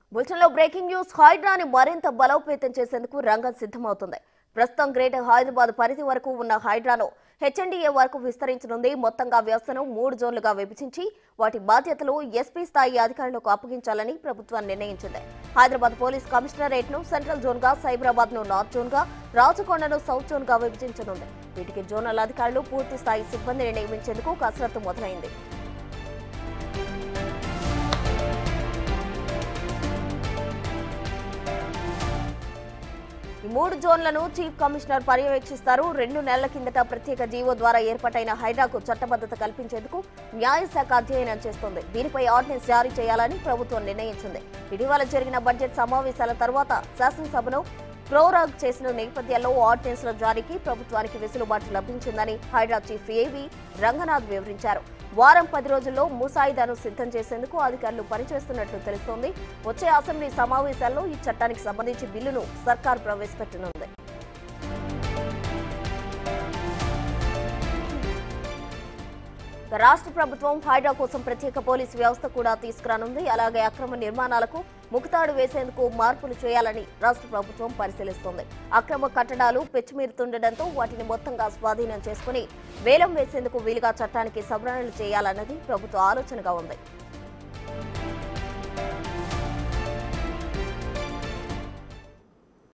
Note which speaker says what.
Speaker 1: బులెటిన్లో breaking news హైడ్రాని మరింత బలోపేతం చేసేందుకు రంగం సిద్ధమవుతుంది ప్రస్తుతం గ్రేటర్ హైదరాబాద్ పరిధి వరకు ఉన్న హైడ్రాను హెచ్ఎండిఏ వరకు విస్తరించనుంది మొత్తంగా వ్యవస్థను మూడు జోన్లుగా విభజించి వాటి బాధ్యతలు ఎస్పీ స్థాయి అధికారులకు అప్పగించాలని ప్రభుత్వం నిర్ణయించింది హైదరాబాద్ పోలీస్ కమిషనరేట్ ను సెంట్రల్ జోన్ గా సైబరాబాద్ ను నార్త్ జోన్ గా రాచకొండను సౌత్ జోన్ గా విభజించనుంది వీటికి జోనల్ అధికారులు పూర్తి స్థాయి సిబ్బందిని నియమించేందుకు కసరత్తు మొదలైంది ఈ మూడు జోన్లను చీఫ్ కమిషనర్ పర్యవేక్షిస్తారు రెండు నెలల కిందట ప్రత్యేక జీవో ద్వారా ఏర్పాటైన హైడ్రాకు చట్టబద్ధత కల్పించేందుకు న్యాయశాఖ అధ్యయనం చేస్తోంది దీనిపై ఆర్డినెన్స్ జారీ చేయాలని ప్రభుత్వం నిర్ణయించింది ఇటీవల జరిగిన బడ్జెట్ సమావేశాల తర్వాత శాసనసభను ప్రోరాగ్ చేసిన నేపథ్యంలో ఆర్డినెన్స్ల జారీకి ప్రభుత్వానికి వెసులుబాటు లభించిందని హైడ్రా చీఫ్ ఏవి రంగనాథ్ వివరించారు వారం పది రోజుల్లో ముసాయిదాను సిద్ధం చేసేందుకు అధికారులు పనిచేస్తున్నట్లు తెలుస్తోంది వచ్చే అసెంబ్లీ సమావేశాల్లో ఈ చట్టానికి సంబంధించి బిల్లును సర్కార్ ప్రవేశపెట్టనుంది ఇక రాష్ట్ర ప్రభుత్వం హైడ్రా కోసం ప్రత్యేక పోలీసు వ్యవస్థ కూడా తీసుకురానుంది అలాగే అక్రమ నిర్మాణాలకు ముకుతాడు వేసేందుకు మార్పులు చేయాలని రాష్ట్ర ప్రభుత్వం పరిశీలిస్తోంది అక్రమ కట్టడాలు పెచ్చిమీరుతుండటంతో వాటిని మొత్తంగా స్వాధీనం చేసుకుని వేలం వేసేందుకు వీలుగా చట్టానికి సవరణలు చేయాలన్నది ప్రభుత్వ ఆలోచనగా ఉంది